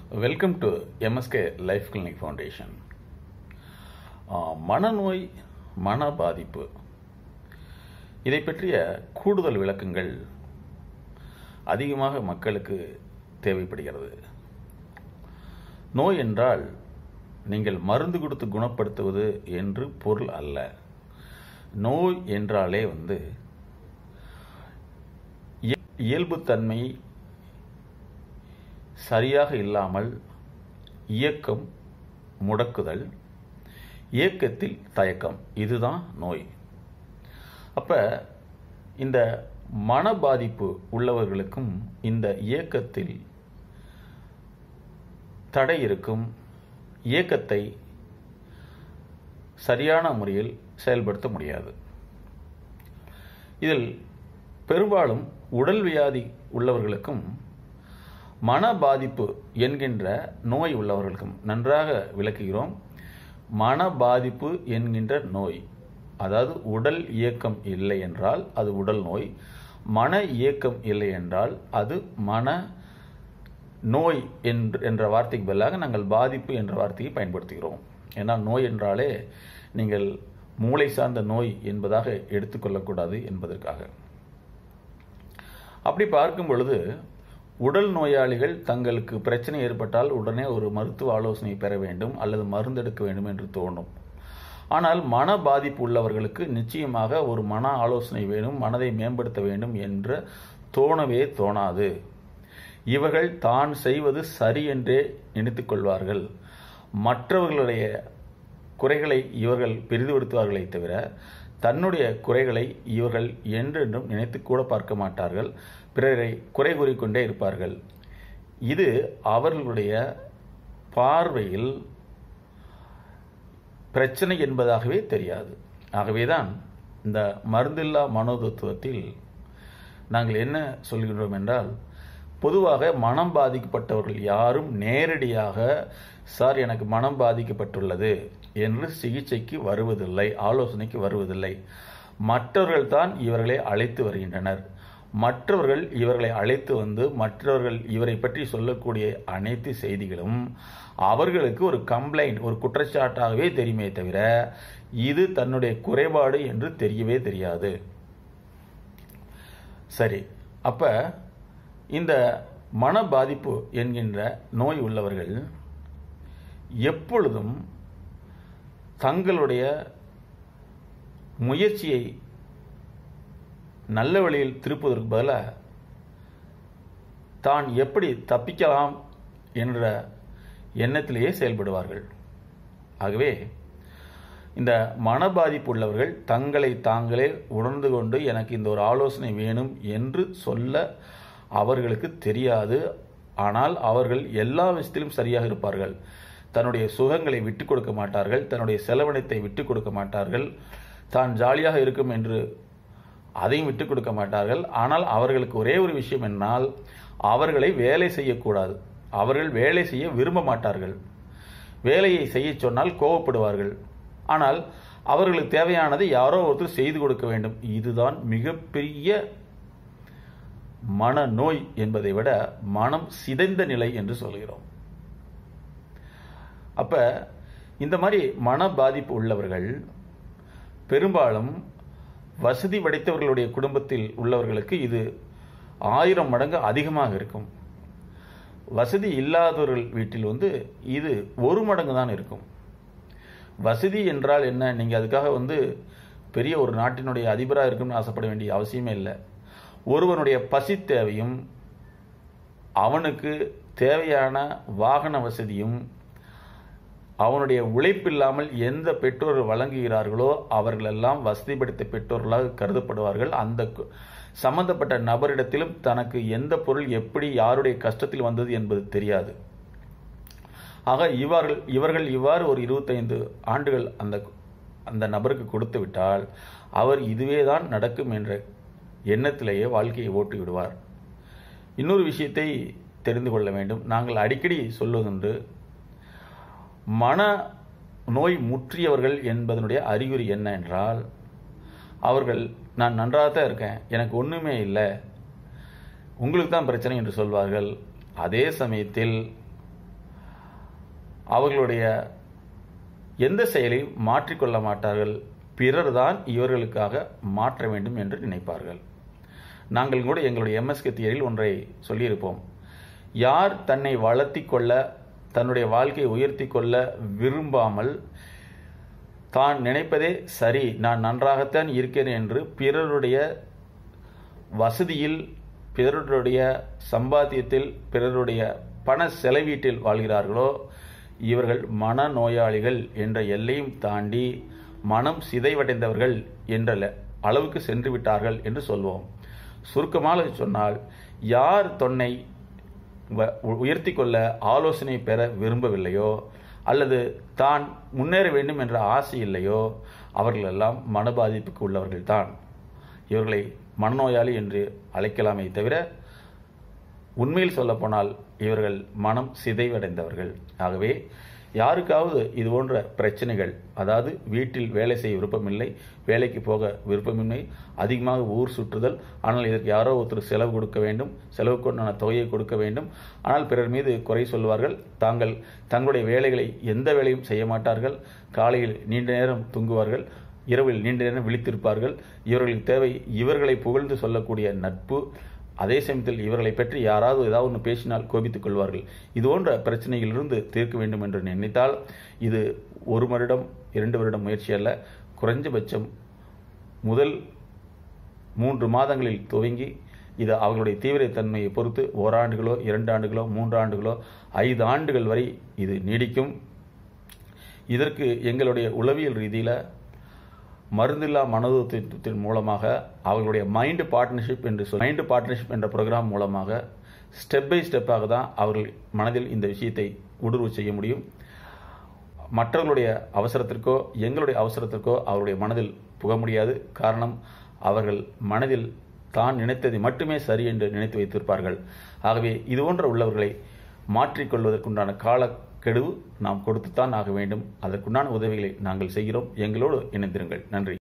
welcome to MSK life clinic foundation மனநோய் மன பாதிப்பு இதை பற்றிய கூடுதல் விளக்கங்கள் அதிகமாக மக்களுக்கு தேவைப்படுகிறது நோய் என்றால் நீங்கள் மருந்து கொடுத்து குணப்படுத்துவது என்று பொருள் அல்ல நோய் என்றாலே வந்து இய- இயல்புத்தன்மை சரியாக இல்லாமல் இயக்கம் முடக்குதல் இயக்கத்தில் தயக்கம் இதுதான் நோய் அப்ப இந்த மன பாதிப்பு உள்ளவர்களுக்கும் இந்த இயக்கத்தில் தடை இருக்கும் இயக்கத்தை சரியான முறையில் செயல்படுத்த முடியாது இதில் பெரும்பாலும் உடல் வியாதி உள்ளவர்களுக்கும் மன பாதிப்பு என்கின்ற நோய் உள்ளவர்களுக்கும் நன்றாக விளக்குகிறோம் மன பாதிப்பு என்கின்ற நோய் அதாவது உடல் இயக்கம் இல்லை என்றால் அது உடல் நோய் மன இயக்கம் இல்லை என்றால் அது மன நோய் என்ற என்ற வார்த்தைக்கு பதிலாக நாங்கள் பாதிப்பு என்ற வார்த்தையை பயன்படுத்துகிறோம் ஏன்னா நோய் என்றாலே நீங்கள் மூளை சார்ந்த நோய் என்பதாக எடுத்துக்கொள்ளக்கூடாது என்பதற்காக அப்படி பார்க்கும் பொழுது உடல் நோயாளிகள் தங்களுக்கு பிரச்சனை ஏற்பட்டால் உடனே ஒரு மருத்துவ ஆலோசனை பெற வேண்டும் அல்லது மருந்தெடுக்க வேண்டும் என்று தோணும் ஆனால் மன பாதிப்பு உள்ளவர்களுக்கு நிச்சயமாக ஒரு மன ஆலோசனை வேணும் மனதை மேம்படுத்த வேண்டும் என்ற தோணவே தோணாது இவர்கள் தான் செய்வது சரி என்றே நினைத்துக் கொள்வார்கள் மற்றவர்களுடைய குறைகளை இவர்கள் பெரிதுபடுத்துவார்களே தவிர தன்னுடைய குறைகளை இவர்கள் என்றென்றும் நினைத்து கூட பார்க்க மாட்டார்கள் பிறரை குறை கூறிக்கொண்டே இருப்பார்கள் இது அவர்களுடைய பார்வையில் பிரச்சனை என்பதாகவே தெரியாது ஆகவேதான் இந்த மருந்தில்லா மனோதத்துவத்தில் நாங்கள் என்ன சொல்கின்றோம் என்றால் பொதுவாக மனம் பாதிக்கப்பட்டவர்கள் யாரும் நேரடியாக சார் எனக்கு மனம் பாதிக்கப்பட்டுள்ளது என்று சிகிச்சைக்கு வருவதில்லை ஆலோசனைக்கு வருவதில்லை மற்றவர்கள் தான் இவர்களை அழைத்து வருகின்றனர் மற்றவர்கள் இவர்களை அழைத்து வந்து மற்றவர்கள் இவரை பற்றி சொல்லக்கூடிய அனைத்து செய்திகளும் அவர்களுக்கு ஒரு கம்ப்ளைண்ட் ஒரு குற்றச்சாட்டாகவே தெரியுமே தவிர இது தன்னுடைய குறைபாடு என்று தெரியவே தெரியாது சரி அப்ப இந்த மன பாதிப்பு என்கின்ற நோய் உள்ளவர்கள் எப்பொழுதும் தங்களுடைய முயற்சியை நல்ல வழியில் திருப்புவதற்கு பதிலாக தான் எப்படி தப்பிக்கலாம் என்ற எண்ணத்திலேயே செயல்படுவார்கள் ஆகவே இந்த மன பாதிப்பு உள்ளவர்கள் தங்களை தாங்களே உணர்ந்து கொண்டு எனக்கு இந்த ஒரு ஆலோசனை வேணும் என்று சொல்ல அவர்களுக்கு தெரியாது ஆனால் அவர்கள் எல்லா விஷயத்திலும் சரியாக இருப்பார்கள் தன்னுடைய சுகங்களை விட்டுக் கொடுக்க மாட்டார்கள் தன்னுடைய செலவினத்தை விட்டுக் கொடுக்க மாட்டார்கள் தான் ஜாலியாக இருக்கும் என்று அதையும் விட்டுக் கொடுக்க மாட்டார்கள் ஆனால் அவர்களுக்கு ஒரே ஒரு விஷயம் என்னால் அவர்களை வேலை செய்யக்கூடாது அவர்கள் வேலை செய்ய விரும்ப மாட்டார்கள் வேலையை செய்ய சொன்னால் கோவப்படுவார்கள் ஆனால் அவர்களுக்கு தேவையானதை யாரோ ஒருத்தர் செய்து கொடுக்க வேண்டும் இதுதான் மிகப்பெரிய மனநோய் என்பதை விட மனம் சிதைந்த நிலை என்று சொல்கிறோம் அப்ப இந்த மாதிரி மன பாதிப்பு உள்ளவர்கள் பெரும்பாலும் வசதி படைத்தவர்களுடைய குடும்பத்தில் உள்ளவர்களுக்கு இது ஆயிரம் மடங்கு அதிகமாக இருக்கும் வசதி இல்லாதவர்கள் வீட்டில் வந்து இது ஒரு மடங்கு தான் இருக்கும் வசதி என்றால் என்ன நீங்க அதுக்காக வந்து பெரிய ஒரு நாட்டினுடைய அதிபராக இருக்கும்னு ஆசைப்பட வேண்டிய அவசியமே இல்லை ஒருவனுடைய பசி தேவையும் அவனுக்கு தேவையான வாகன வசதியும் அவனுடைய உழைப்பில்லாமல் எந்த பெற்றோர்கள் வழங்குகிறார்களோ அவர்களெல்லாம் வசதி படைத்த பெற்றோர்களாக கருதப்படுவார்கள் அந்த கு- சம்பந்தப்பட்ட நபரிடத்திலும் தனக்கு எந்த பொருள் எப்படி யாருடைய கஷ்டத்தில் வந்தது என்பது தெரியாது ஆக இவர்கள் இவர்கள் இவ்வாறு ஒரு இருபத்தைந்து ஆண்டுகள் அந்த அந்த நபருக்கு கொடுத்து விட்டால் அவர் இதுவே தான் நடக்கும் என்ற எண்ணத்திலேயே வாழ்க்கையை ஓட்டி விடுவார் இன்னொரு விஷயத்தை தெரிந்து கொள்ள வேண்டும் நாங்கள் அடிக்கடி சொல்வதுண்டு மன நோய் முற்றியவர்கள் என்பதனுடைய அறிகுறி என்ன என்றால் அவர்கள் நான் நன்றாக தான் இருக்கேன் எனக்கு ஒன்றுமே இல்லை உங்களுக்கு தான் பிரச்சனை என்று சொல்வார்கள் அதே சமயத்தில் அவர்களுடைய எந்த செயலையும் மாற்றிக்கொள்ள மாட்டார்கள் பிறர்தான் இவர்களுக்காக மாற்ற வேண்டும் என்று நினைப்பார்கள் நாங்கள் கூட எங்களுடைய எம்எஸ்கே தியரியில் ஒன்றை சொல்லியிருப்போம் யார் தன்னை வளர்த்தி கொள்ள தன்னுடைய வாழ்க்கையை உயர்த்தி கொள்ள விரும்பாமல் தான் நினைப்பதே சரி நான் நன்றாகத்தான் இருக்கிறேன் என்று பிறருடைய வசதியில் பிறருடைய சம்பாத்தியத்தில் பிறருடைய பண செலவீட்டில் வாழ்கிறார்களோ இவர்கள் மனநோயாளிகள் என்ற எல்லையும் தாண்டி மனம் சிதைவடைந்தவர்கள் என்ற அளவுக்கு சென்று விட்டார்கள் என்று சொல்வோம் சுருக்கமாக சொன்னால் யார் தொன்னை உயர்த்தி கொள்ள ஆலோசனை பெற விரும்பவில்லையோ அல்லது தான் முன்னேற வேண்டும் என்ற ஆசை இல்லையோ அவர்கள் எல்லாம் மன பாதிப்புக்கு உள்ளவர்கள் தான் இவர்களை மனநோயாளி என்று அழைக்கலாமே தவிர உண்மையில் சொல்லப்போனால் இவர்கள் மனம் சிதைவடைந்தவர்கள் ஆகவே யாருக்காவது இது போன்ற பிரச்சனைகள் அதாவது வீட்டில் வேலை செய்ய விருப்பமில்லை வேலைக்கு போக விருப்பமில்லை அதிகமாக ஊர் சுற்றுதல் ஆனால் இதற்கு யாரோ ஒருத்தர் செலவு கொடுக்க வேண்டும் செலவுக்குண்டான தொகையை கொடுக்க வேண்டும் ஆனால் பிறர் மீது குறை சொல்வார்கள் தாங்கள் தங்களுடைய வேலைகளை எந்த வேலையும் செய்ய மாட்டார்கள் காலையில் நீண்ட நேரம் தூங்குவார்கள் இரவில் நீண்ட நேரம் விழித்திருப்பார்கள் இவர்களுக்கு தேவை இவர்களை புகழ்ந்து சொல்லக்கூடிய நட்பு அதே சமயத்தில் இவர்களை பற்றி யாராவது ஏதாவது ஒன்று பேசினால் கோபித்துக் கொள்வார்கள் இது போன்ற பிரச்சனையிலிருந்து தீர்க்க வேண்டும் என்று நினைத்தால் இது ஒரு வருடம் இரண்டு வருடம் முயற்சி அல்ல குறைஞ்சபட்சம் முதல் மூன்று மாதங்களில் துவங்கி இது அவர்களுடைய தீவிரத்தன்மையை பொறுத்து ஓராண்டுகளோ இரண்டு ஆண்டுகளோ மூன்று ஆண்டுகளோ ஐந்து ஆண்டுகள் வரை இது நீடிக்கும் இதற்கு எங்களுடைய உளவியல் ரீதியில் மருந்தில்லா மனோதத்தின் மூலமாக அவர்களுடைய மைண்டு பார்ட்னர்ஷிப் என்று சொல் மைண்டு பார்ட்னர்ஷிப் என்ற ப்ரோக்ராம் மூலமாக ஸ்டெப் பை ஸ்டெப்பாக தான் அவர்கள் மனதில் இந்த விஷயத்தை ஊடுருவ செய்ய முடியும் மற்றவர்களுடைய அவசரத்திற்கோ எங்களுடைய அவசரத்திற்கோ அவருடைய மனதில் புக முடியாது காரணம் அவர்கள் மனதில் தான் நினைத்ததை மட்டுமே சரி என்று நினைத்து வைத்திருப்பார்கள் ஆகவே இது போன்ற உள்ளவர்களை மாற்றிக்கொள்வதற்குண்டான கால கெடுவு நாம் கொடுத்துத்தான் ஆக வேண்டும் அதற்குண்டான உதவிகளை நாங்கள் செய்கிறோம் எங்களோடு இணைந்திருங்கள் நன்றி